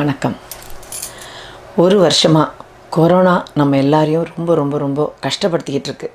வணக்கம் ஒரு வருஷமாக கொரோனா நம்ம எல்லாரையும் ரொம்ப ரொம்ப ரொம்ப கஷ்டப்படுத்திக்கிட்டு இருக்கு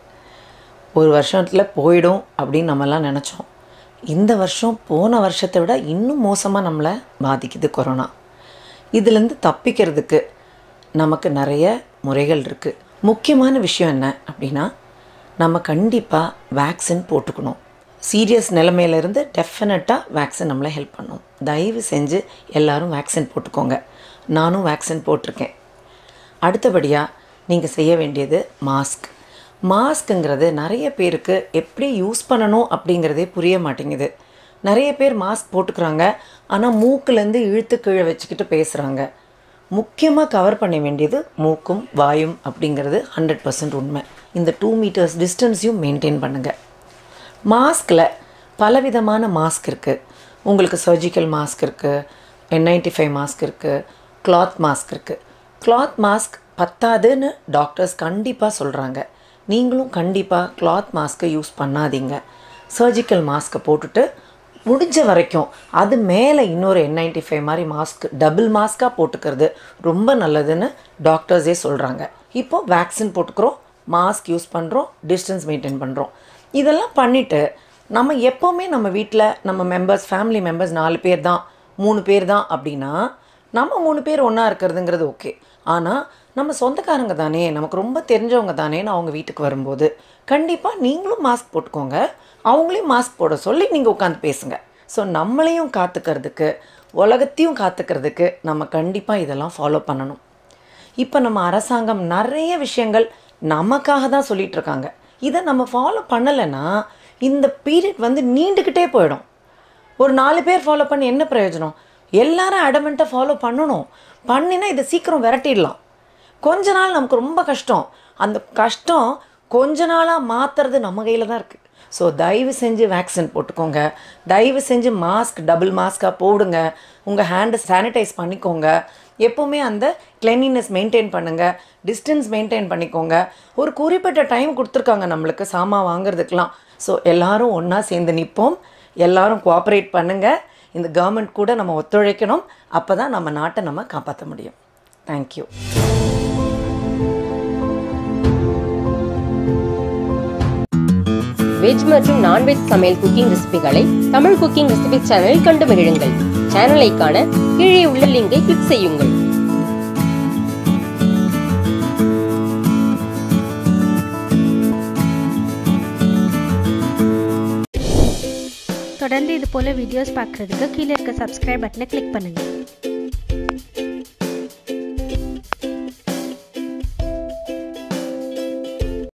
ஒரு வருஷத்தில் போயிடும் அப்படின்னு நம்மலாம் நினச்சோம் இந்த வருஷம் போன வருஷத்தை விட இன்னும் மோசமாக நம்மளை பாதிக்குது கொரோனா இதுலேருந்து தப்பிக்கிறதுக்கு நமக்கு நிறைய முறைகள் இருக்குது முக்கியமான விஷயம் என்ன அப்படின்னா நம்ம கண்டிப்பாக வேக்சின் போட்டுக்கணும் சீரியஸ் நிலைமையிலேருந்து டெஃபினட்டாக வேக்சின் நம்மளை ஹெல்ப் பண்ணும் தயவு செஞ்சு எல்லாரும் வேக்சின் போட்டுக்கோங்க நானும் வேக்சின் போட்டிருக்கேன் அடுத்தபடியாக நீங்கள் செய்ய வேண்டியது மாஸ்க் மாஸ்க்குங்கிறது நிறைய பேருக்கு எப்படி யூஸ் பண்ணணும் அப்படிங்கிறதே புரிய மாட்டேங்குது நிறைய பேர் மாஸ்க் போட்டுக்கிறாங்க ஆனால் மூக்குலேருந்து இழுத்து கீழே வச்சுக்கிட்டு பேசுகிறாங்க முக்கியமாக கவர் பண்ண வேண்டியது மூக்கும் வாயும் அப்படிங்கிறது ஹண்ட்ரட் பர்சன்ட் உண்மை இந்த டூ மீட்டர்ஸ் டிஸ்டன்ஸையும் மெயின்டைன் பண்ணுங்கள் மாஸ்கில் பலவிதமான மாஸ்க் இருக்குது உங்களுக்கு சர்ஜிக்கல் மாஸ்க் இருக்குது என் நைன்டி ஃபைவ் மாஸ்க் இருக்குது கிளாத் மாஸ்க் இருக்குது கிளாத் மாஸ்க் பத்தாதுன்னு டாக்டர்ஸ் கண்டிப்பாக சொல்கிறாங்க நீங்களும் கண்டிப்பாக கிளாத் மாஸ்க்கை யூஸ் பண்ணாதீங்க சர்ஜிக்கல் மாஸ்க்கை போட்டுட்டு முடிஞ்ச வரைக்கும் அது மேலே இன்னொரு என் நைன்டி ஃபைவ் மாதிரி மாஸ்க் டபுள் மாஸ்க்காக போட்டுக்கிறது ரொம்ப நல்லதுன்னு டாக்டர்ஸே சொல்கிறாங்க இப்போ வேக்சின் போட்டுக்கிறோம் மாஸ்க் யூஸ் பண்ணுறோம் டிஸ்டன்ஸ் மெயின்டைன் பண்ணுறோம் இதெல்லாம் பண்ணிவிட்டு நம்ம எப்போவுமே நம்ம வீட்டில் நம்ம மெம்பர்ஸ் ஃபேமிலி மெம்பர்ஸ் நாலு பேர் தான் மூணு பேர் தான் அப்படின்னா நம்ம மூணு பேர் ஒன்றா இருக்கிறதுங்கிறது ஓகே ஆனால் நம்ம சொந்தக்காரங்க தானே நமக்கு ரொம்ப தெரிஞ்சவங்க தானேன்னு அவங்க வீட்டுக்கு வரும்போது கண்டிப்பாக நீங்களும் மாஸ்க் போட்டுக்கோங்க அவங்களையும் மாஸ்க் போட சொல்லி நீங்கள் உட்காந்து பேசுங்க ஸோ நம்மளையும் காத்துக்கிறதுக்கு உலகத்தையும் காத்துக்கிறதுக்கு நம்ம கண்டிப்பாக இதெல்லாம் ஃபாலோ பண்ணணும் இப்போ நம்ம அரசாங்கம் நிறைய விஷயங்கள் நமக்காக தான் சொல்லிட்டு இருக்காங்க இதை நம்ம ஃபாலோ பண்ணலைன்னா இந்த பீரியட் வந்து நீண்டுக்கிட்டே போயிடும் ஒரு நாலு பேர் ஃபாலோ பண்ணி என்ன பிரயோஜனம் எல்லாரும் அடமெண்ட்டாக ஃபாலோ பண்ணணும் பண்ணினா இதை சீக்கிரம் விரட்டிடலாம் கொஞ்ச நாள் நமக்கு ரொம்ப கஷ்டம் அந்த கஷ்டம் கொஞ்ச நாளாக மாற்றுறது நம்ம கையில் தான் இருக்குது ஸோ தயவு செஞ்சு வேக்சின் போட்டுக்கோங்க தயவு செஞ்சு மாஸ்க் டபுள் மாஸ்க்காக போடுங்க உங்கள் ஹேண்டை சானிடைஸ் பண்ணிக்கோங்க எப்போவுமே அந்த கிளென்லினஸ் மெயின்டைன் பண்ணுங்கள் டிஸ்டன்ஸ் மெயின்டைன் பண்ணிக்கோங்க ஒரு குறிப்பிட்ட டைம் கொடுத்துருக்காங்க நம்மளுக்கு சாமான் வாங்குறதுக்கெலாம் ஸோ எல்லாரும் ஒன்றா சேர்ந்து நிற்போம் எல்லாரும் கோஆப்ரேட் பண்ணுங்கள் இந்த கவர்மெண்ட் கூட நம்ம ஒத்துழைக்கணும் அப்போ தான் நம்ம நாட்டை நம்ம காப்பாற்ற முடியும் தேங்க்யூ வெஜ் மற்றும் நான்வெஜ் சமையல் குக்கிங் ரெசிபிகளை தமிழ் குக்கிங் ரெசிபி சேனலில் கண்டு மகிழுங்கள் சேனலை காண கீழே உள்ள லிங்கை கிளிக் செய்யுங்கள் தொடர்ந்து இது போல வீடியோஸ் பார்க்குறதுக்கு கீழே இருக்க சப்ஸ்கிரைப் பட்டனை கிளிக் பண்ணுங்கள்